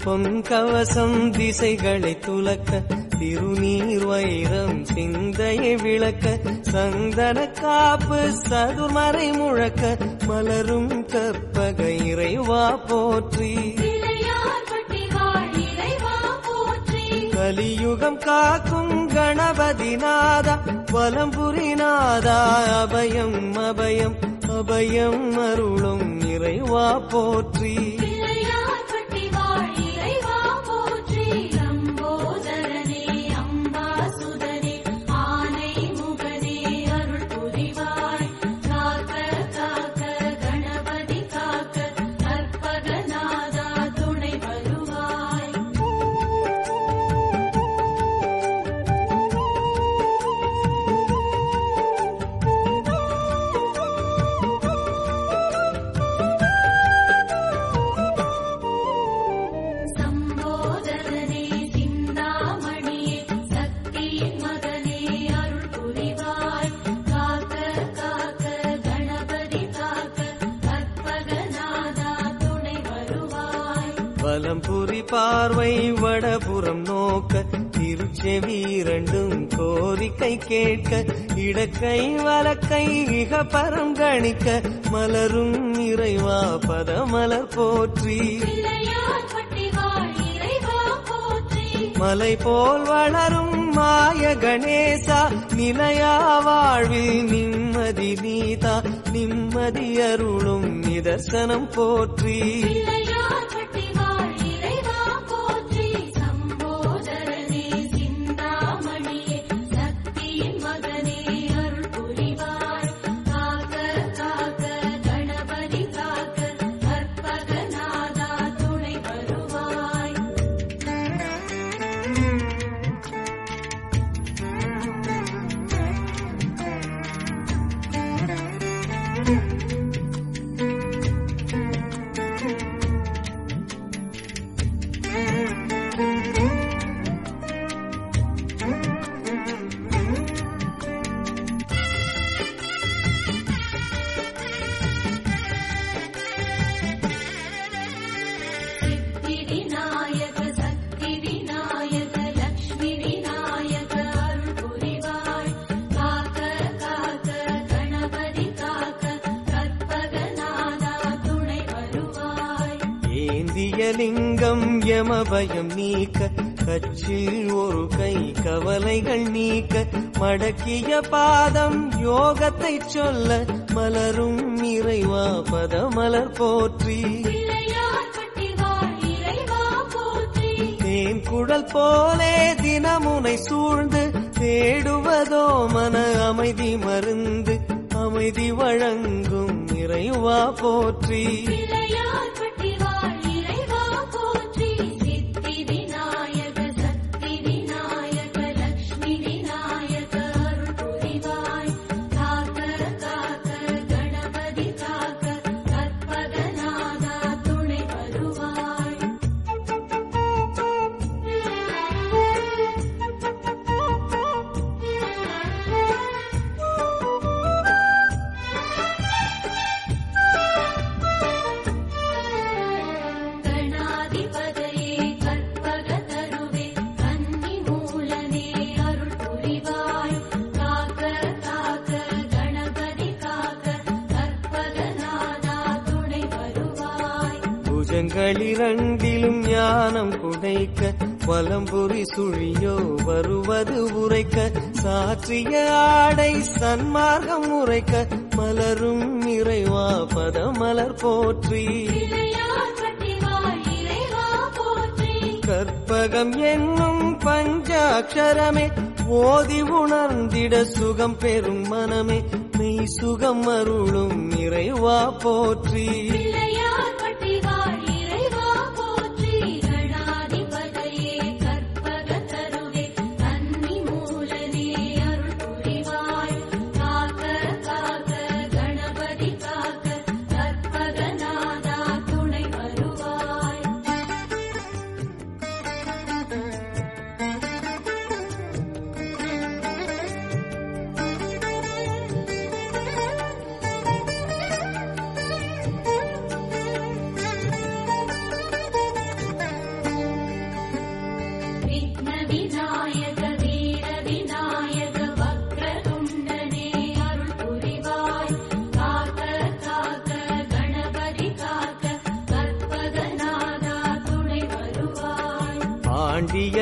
பொன்கவசம் திசைகளை துலக்க திருநீர் வைரம் சிந்தையை விளக்க சந்தன காப்பு சதுமறை முழக்க மலரும் கற்பக இறைவா போற்றி பிள்ளையார் பட்டி வாழ் இறைவா போற்றி கலியுகம் காக்கும் கணபதி நாதா வலம்புரி நாதா அபயம் அபயம் அபயம் அருளும் இறைவா போற்றி பிள்ளையார் பட்டி வாழ் இறைவா போற்றி லம்போதரனே அம்பாசுதனே ஆனை முகனே அருள் புரிவாய் காக்க காக்க கணபதி காக்க கற்பகநாதா துணை வருவாய் சம்போதரனே சிந்தாமணியே சக்தியின் மகனே அருள் புரிவாய் காக்க காக்க கணபதி காக்க கற்பகநாதா துணை வருவாய் வலம்புரி பார்வை வடபுறம் நோக்க திருச்செவி இரண்டும் கோரிக்கை கேட்க இடக்கை வலக்கை இக பரம் கணிக்க மலரும் இறைவா பதமலர் போற்றி பிள்ளையார் பட்டி வாழ் இறைவா போற்றி மலை போல் வளரும் மாய கணேசா நிலையா வாழ்வில் நிம்மதி நீதா நிம்மதி அருளும் நிதர்சனம் போற்றி பிள்ளையார் பட்டி வாழ் இறைவா போற்றி சம்போதரனே சிந்தாமணியே சக்தியின் மகனே அருள் புரிவாய் காக்க காக்க கணபதி காக்க கற்பகநாதா துணை வருவாய் சித்தி விநாயக சக்தி விநாயக லக்ஷ்மி விநாயக அருள் புரிவாய் காக்க காக்க கணபதி காக்க கற்பகநாதா துணை வருவாய் ஏந்திய லிங்கம் யமபயம் நீக்க கச்சில் ஒரு கை கவலைகள் நீக்க மடக்கிய பாதம் யோகத்தை சொல்ல மலரும் இறைவா பதமலர் போற்றி பிள்ளையார் பட்டி வாழ் இறைவா போற்றி தேன் குழல் போலே தினமுனை சூழ்ந்து தேடுவதோ மன அமைதி மருந்து அமைதி வழங்கும் இறைவா போற்றி பிள்ளையார் பட்டி வாழ் இறைவா போற்றி சித்தி விநாயக சக்தி விநாயக லக்ஷ்மி விநாயக அருள் புரிவாய் காக்க காக்க கணபதி காக்க கற்பகநாதா துணை வருவாய் கணாதிபதையே கற்பக தருவே கன்னி மூலனே அருள் புரிவாய் காக்க காக்க கணபதி காக்க கற்பகநாதா துணை வருவாய் புஜங்களிரண்டிலும் ஞானம் குடைக்க வலம்புரி சுழியோ வருவது உரைக்க சாற்றிய ஆடை சன்மார்க்கம் உரைக்க மலரும் இறைவா பதமலர் போற்றி பிள்ளையார் பட்டி வாழ் இறைவா போற்றி கற்பகம் என்னும் பஞ்சாட்சரமே ஓதி உணர்ந்திட சுகம் பெறும் மனமே மெய் சுகம் அருளும் இறைவா போற்றி பிள்ளையார் பட்டி வாழ் இறைவா போற்றி கணாதிபதையே கற்பக தருவே கன்னி மூலனே அருள் புரிவாய் காக்க காக்க கணபதி காக்க கற்பகநாதா துணை வருவாய்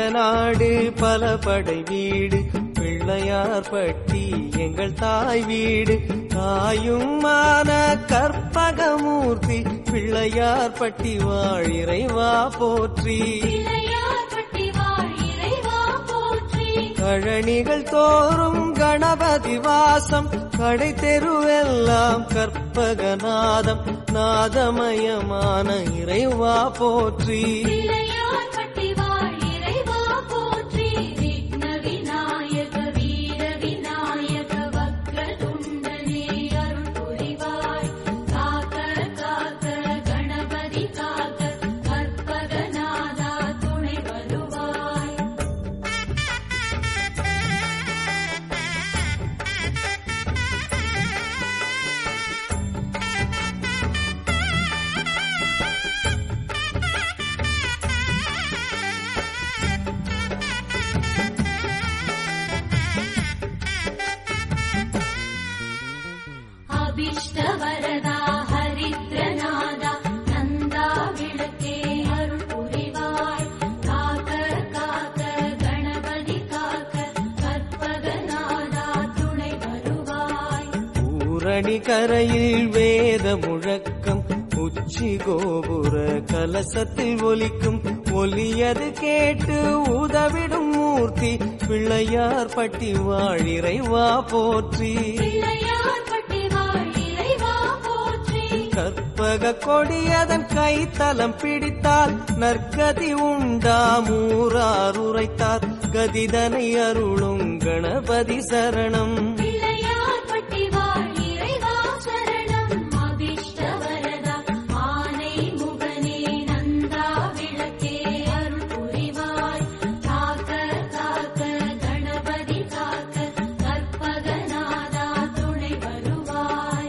நாடு பல படை வீடு பிள்ளையார் பட்டி எங்கள் தாய் வீடு தாயுமான கற்பகமூர்த்தி பிள்ளையார் பட்டி வாழ் இறைவா போற்றி பிள்ளையார் பட்டி வாழ் இறைவா போற்றி கழனிகள் தோறும் கணபதி வாசம் கடை தெருவெல்லாம் கற்பகநாதம் நாதமயமான இறைவா போற்றி பிள்ளையார் பட்டி வாழ் இறைவா போற்றி விக்ன விநாயக வீர விநாயக வக்ரதுண்டனே அருள் புரிவாய் காக்க காக்க கணபதி காக்க கற்பகநாதா துணை வருவாய் அபிஷ்டவரதா ஹரித்ரநாதா நந்தா விளக்கே அருள் புரிவாய் காக்க காக்க கணபதி காக்க கற்பகநாதா துணை வருவாய் பூரணி கரையில் வேத முழக்கம் உச்சி கோபுர கலசத்தில் ஒலிக்கும் ஒலியது கேட்டு உதவிடும் மூர்த்தி பிள்ளையார் பட்டி வாழிறைவா போற்றி பிள்ளையார் பட்டி வாழ் இறைவா போற்றி கற்பக கொடியதன் கைத்தலம் பிடித்தால் நற்கதி உண்டாமூரார் உரைத்தார் கதிதனை அருளும் கணபதி சரணம் பிள்ளையார் பட்டி வாழ் இறைவா சரணம் அபிஷ்டவரதா ஆனை முகனே நந்தா விளக்கே அருள் புரிவாய் காக்க காக்க கணபதி காக்க கற்பகநாதா துணை வருவாய்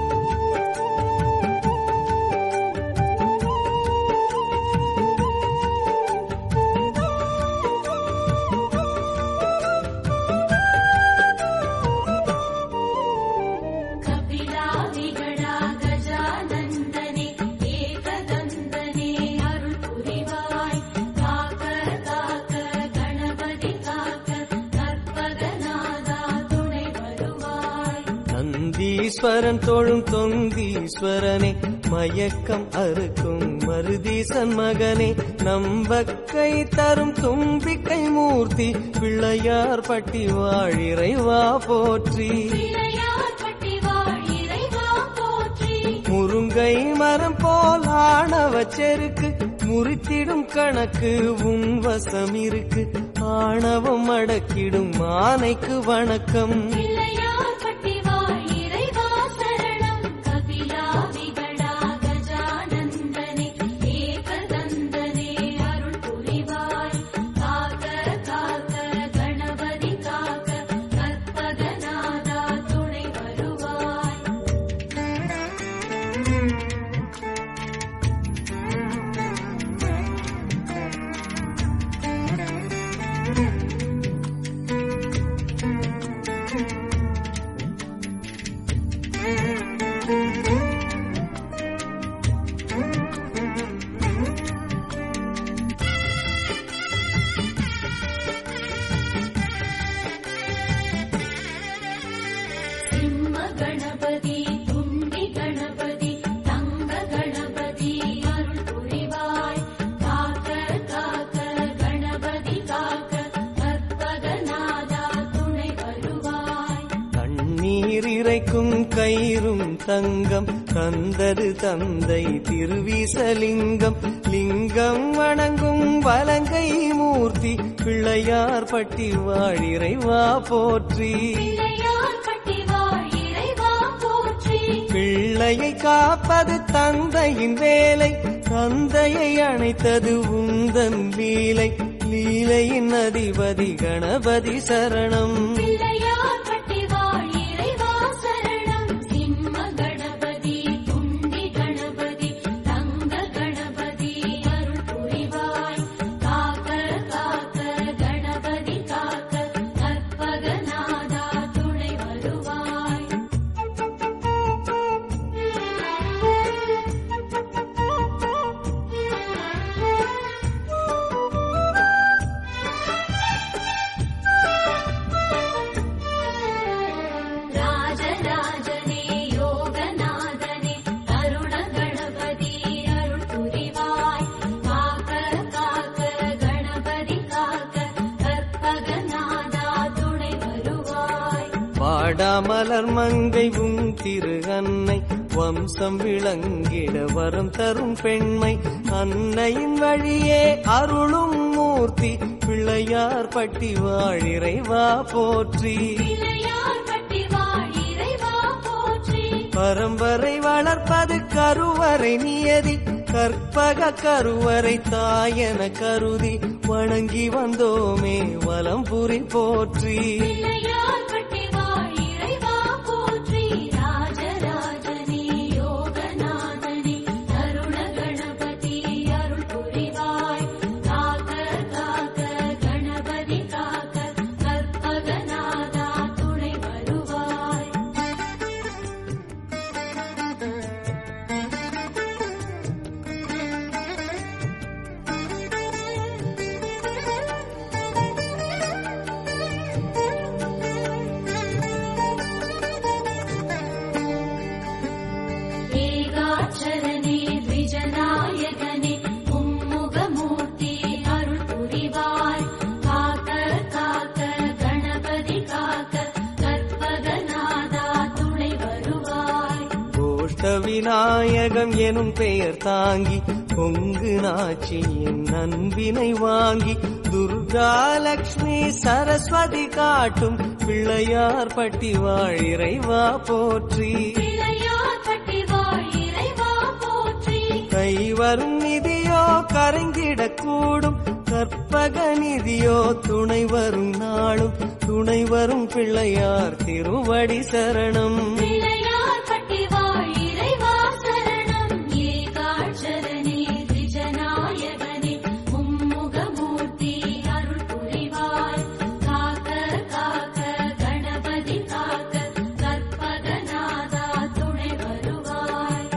கபிலா விகடா கஜானந்தனே ஏகதந்தனே அருள் புரிவாய் காக்க காக்க கணபதி காக்க கற்பகநாதா துணை வருவாய் நந்தீஸ்வரன் தொழும் தொந்தீஸ்வரனே மயக்கம் அறுக்கும் மருதீசன் மகனே நம்பக்கை தரும் தும்பிக்கை மூர்த்தி பிள்ளையார் பட்டி வாழிறைவா போற்றி பிள்ளையார் பட்டி வாழ் இறைவா போற்றி முருங்கை மரம் போல் ஆணவ செருக்கு முறித்திடும் கணக்கு உன் வசம் இருக்கு ஆணவம் அடக்கிடும் மானைக்கு வணக்கம் பிள்ளையார் பட்டி வாழ் இறைவா சரணம் கபிலா விகடா கஜானந்தனே ஏகதந்தனே அருள் புரிவாய் காக்க காக்க கணபதி காக்க கற்பகநாதா துணை வருவாய் சிம்ம கணபதி துண்டி கணபதி தங்க கணபதி அருள் புரிவாய் காக்க காக்க கணபதி காக்க கற்பகநாதா துணை வருவாய் தண்ணீர் இறைக்கும் கயிறும் தங்கம் தந்தது தந்தை திருவிசலிங்கம் லிங்கம் வணங்கும் வலங்கை மூர்த்தி பிள்ளையார் பட்டி வாழிறைவா போற்றி பிள்ளையார் பட்டி வாழ் இறைவா போற்றி பிள்ளையை காப்பது தந்தையின் வேலை தந்தையை அணைத்தது உந்தன் லீலை லீலையின் அதிபதி கணபதி சரணம் பிள்ளையார் பட்டி வாழ் இறைவா சரணம் சிம்ம கணபதி துண்டி கணபதி தங்க கணபதி அருள் புரிவாய் காக்க காக்க கணபதி காக்க கற்பகநாதா துணை வருவாய் வாடாமலர் மங்கை உன் திரு அன்னை வம்சம் விளங்கிட வரம் தரும் பெண்மை அன்னையின் வழியே அருளும் மூர்த்தி பிள்ளையார் பட்டி வாழிறைவா போற்றி பிள்ளையார் பட்டி வாழ் இறைவா போற்றி பரம்பரை வளர்ப்பது கருவறை நியதி கற்பக கருவறை தாயன கருதி வணங்கி வந்தோமே வலம்புரி போற்றி பிள்ளையார் பட்டி வாழ் இறைவா போற்றி ராஜராஜனே யோகநாதனே அருண கணபதி அருள் புரிவாய் காக்க காக்க கணபதி காக்க கற்பகநாதா துணை வருவாய் ஏகாட்சரனே த்விஜநாயகனே மும்முகமூர்த்தி அருள் புரிவாய் காக்க காக்க கணபதி காக்க கற்பகநாதா துணை வருவாய் கோஷ்ட விநாயகம் எனும் பெயர் தாங்கி பொங்கு நாச்சி என் அன்பினை வாங்கி துர்கா லக்ஷ்மி சரஸ்வதி காட்டும் பிள்ளையார் பட்டி வாழிறைவா போற்றி பிள்ளையார் பட்டி வாழ் இறைவா போற்றி கைவரும் நிதியோ கரைந்திடக்கூடும் கற்பக நிதியோ துணை வரும் நாளும் துணை வரும் பிள்ளையார் திருவடி சரணம் பிள்ளையார் பட்டி வாழ் இறைவா சரணம் ஏகாட்சரனே த்விஜநாயகனே மும்முகமூர்த்தி அருள் புரிவாய் காக்க காக்க கணபதி காக்க கற்பகநாதா துணை வருவாய்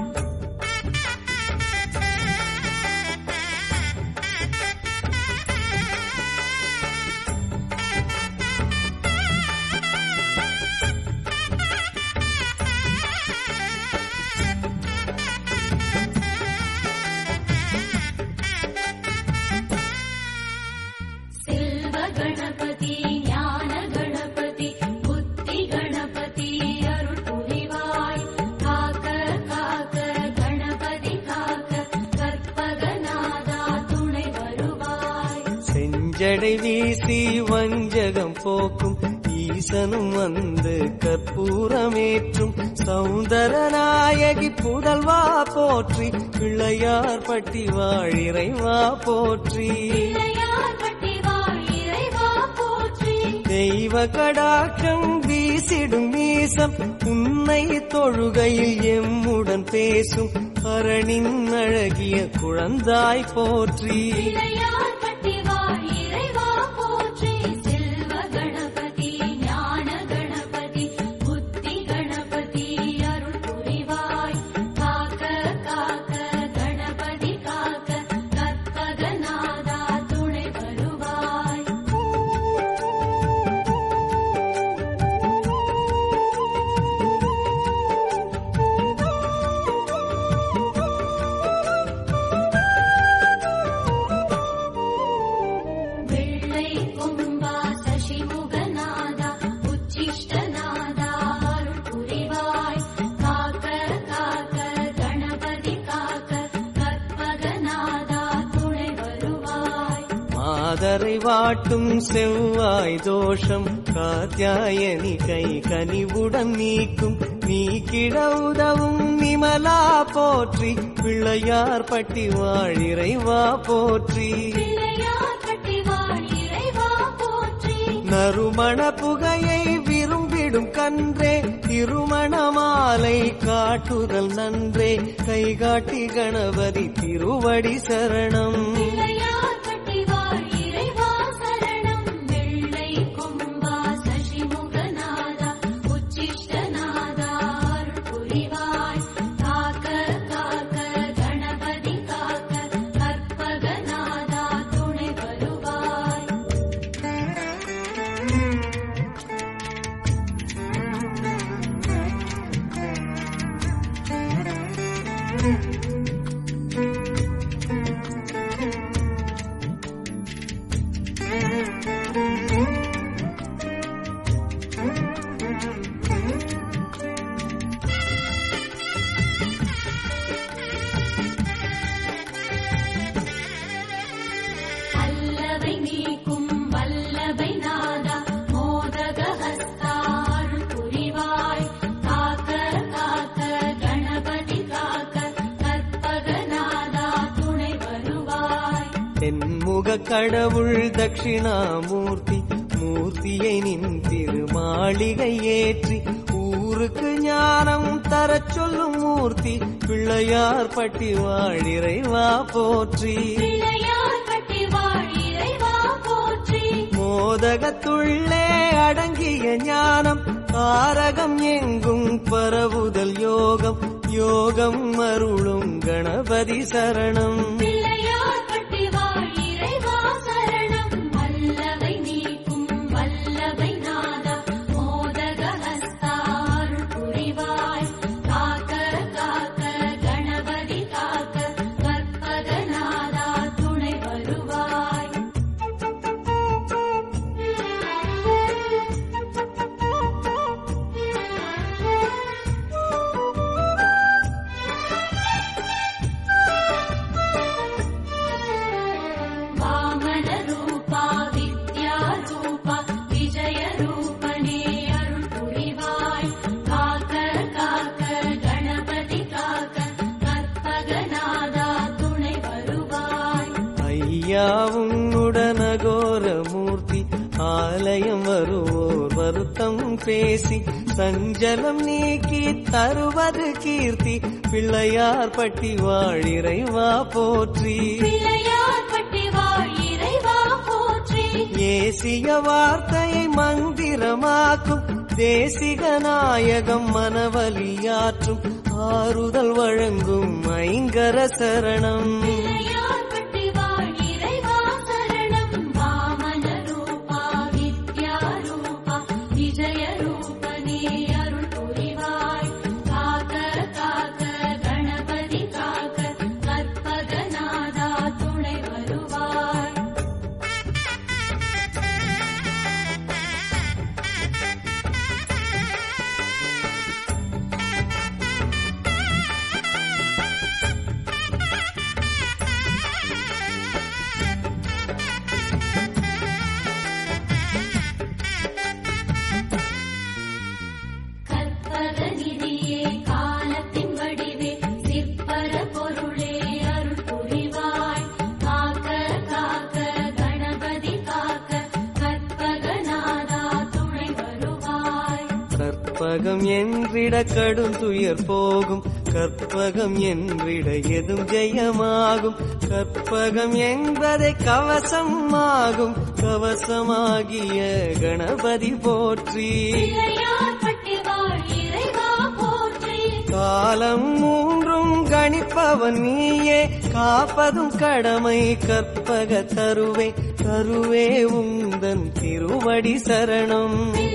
செல்வ கணபதி ஞான கணபதி புத்தி கணபதி அருள் புரிவாய் காக்க காக்க கணபதி காக்க கற்பகநாதா துணை வருவாய் செஞ்சடை வீசி வஞ்சகம் போக்கும் ஈசனும் வந்து கற்பூரமேற்றும் சௌந்தரநாயகி புதல்வா போற்றி பிள்ளையார் பட்டி வாழிறைவா போற்றி பிள்ளையார் பட்டி வாழ் இறைவா போற்றி தெய்வ கடாட்சம் வீசிடும் மீசம் உன்னை தொழுகையில் எம்முடன் பேசும் அரணின் அழகிய குழந்தாய் போற்றி பிள்ளையார் பட்டி வாழ் இறைவா போற்றி செல்வ கணபதி ஞான கணபதி புத்தி கணபதி அருள் புரிவாய் காக்க காக்க கணபதி காக்க கற்பகநாதா துணை வருவாய் வெள்ளை கொம்பா சசிமுகநாதா உச்சிஷ்டநாதா அருள் புரிவாய் காக்க காக்க கணபதி காக்க கற்பகநாதா துணை வருவாய் மாதரை வாட்டும் செவ்வாய் தோஷம் காத்தியாயனி கை கனிவுடன் நீக்கும் நீக்கிட உதவும் நிமலா போற்றி பிள்ளையார் பட்டி வாழிறைவா போற்றி பிள்ளையார் பட்டி வாழ் இறைவா போற்றி நறுமண புகையை விரும்பிடும் கன்றே திருமண மாலை காட்டுதல் நன்றே கைகாட்டி கணபதி திருவடி சரணம் பிள்ளையார் பட்டி வாழ் இறைவா சரணம் வெள்ளை கொம்பா சசிமுகநாதா உச்சிஷ்டநாதா அருள் புரிவாய் காக்க காக்க கணபதி காக்க கற்பகநாதா துணை வருவாய் யோக கடவுள் தட்சிணாமூர்த்தி மூர்த்தியை நின் திருமாளிகை ஏற்றி ஊருக்கு ஞானம் தரச் சொல்லும் மூர்த்தி பிள்ளையார் பட்டி வாழிறைவா போற்றி பிள்ளையார் பட்டி வாழ் இறைவா போற்றி மோதகத்துள்ளே அடங்கிய ஞானம் தாரகம் எங்கும் பரவுதல் யோகம் யோகம் அருளும் கணபதி சரணம் பிள்ளையார் பட்டி வாழ் இறைவா சரணம் வல்லவை நீக்கும் வல்லவை நாதா மோதக ஹஸ்தாருள் புரிவாய் காக்க காக்க கணபதி காக்க கற்பகநாதா துணை வருவாய் வாமன ரூபா வித்யா ரூபா விஜய ரூபனே அருள் புரிவாய் காக்க காக்க கணபதி காக்க கற்பகநாதா துணை வருவாய் ஐயா உன்னுடனகோர மூர்த்தி ஆலயம் வருவோர் வருத்தம் பேசி சஞ்சலம் நீக்கி தருவது கீர்த்தி பிள்ளையார் பட்டி வாழிறைவா போற்றி பிள்ளையார் பட்டி வாழ் இறைவா போற்றி ஏசிய வார்த்தையை மந்திரமாக்கும் தேசிக நாயகம் மனவலியாற்றும் ஆறுதல் வழங்கும் ஐங்கர சரணம் பிள்ளையார் பட்டி வாழ் இறைவா சரணம் வாமன ரூபா வித்யா ரூபா விஜய ரூபனே அருள் புரிவாய் காக்க காக்க கணபதி காக்க கற்பகநாதா துணை வருவாய் கற்பக நிதியே காலத்தின் வடிவே சிற்பர பொருளே அருள் புரிவாய் காக்க காக்க கணபதி காக்க கற்பகநாதா துணை வருவாய் கற்பகம் என்றிட கடும் துயர் போகும் கற்பகம் என்றிட எதும் ஜெயமாகும் கற்பகம் என்பதை கவசம் ஆகும் கவசமாகிய கணபதி போற்றி பிள்ளையார் பட்டி வாழ் இறைவா போற்றி காலம் மூன்றும் கணிப்பவன் நீயே காப்பதும் கடமை கற்பக தருவே தருவே உந்தன் திருவடி சரணம்